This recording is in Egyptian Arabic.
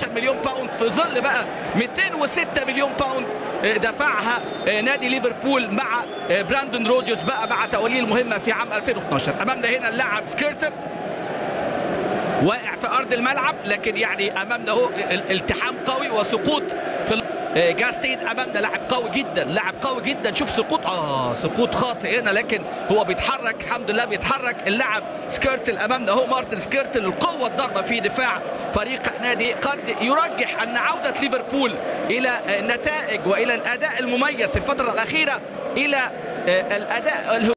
15 مليون باوند في ظل بقى 206 مليون باوند دفعها نادي ليفربول مع براندون روجرز بقى مع توليه المهمه في عام 2012 امامنا هنا اللاعب سكيرتن واقع في ارض الملعب لكن يعني امامنا هو التحام قوي وسقوط في جاستين امامنا لاعب قوي جدا لاعب قوي جدا شوف سقوط اه سقوط خاطئ هنا لكن هو بيتحرك الحمد لله بيتحرك اللاعب سكيرتل امامنا هو مارتن سكيرتل القوه الضربه في دفاع فريق نادي قد يرجح ان عوده ليفربول الى النتائج والى الاداء المميز في الفتره الاخيره الى الاداء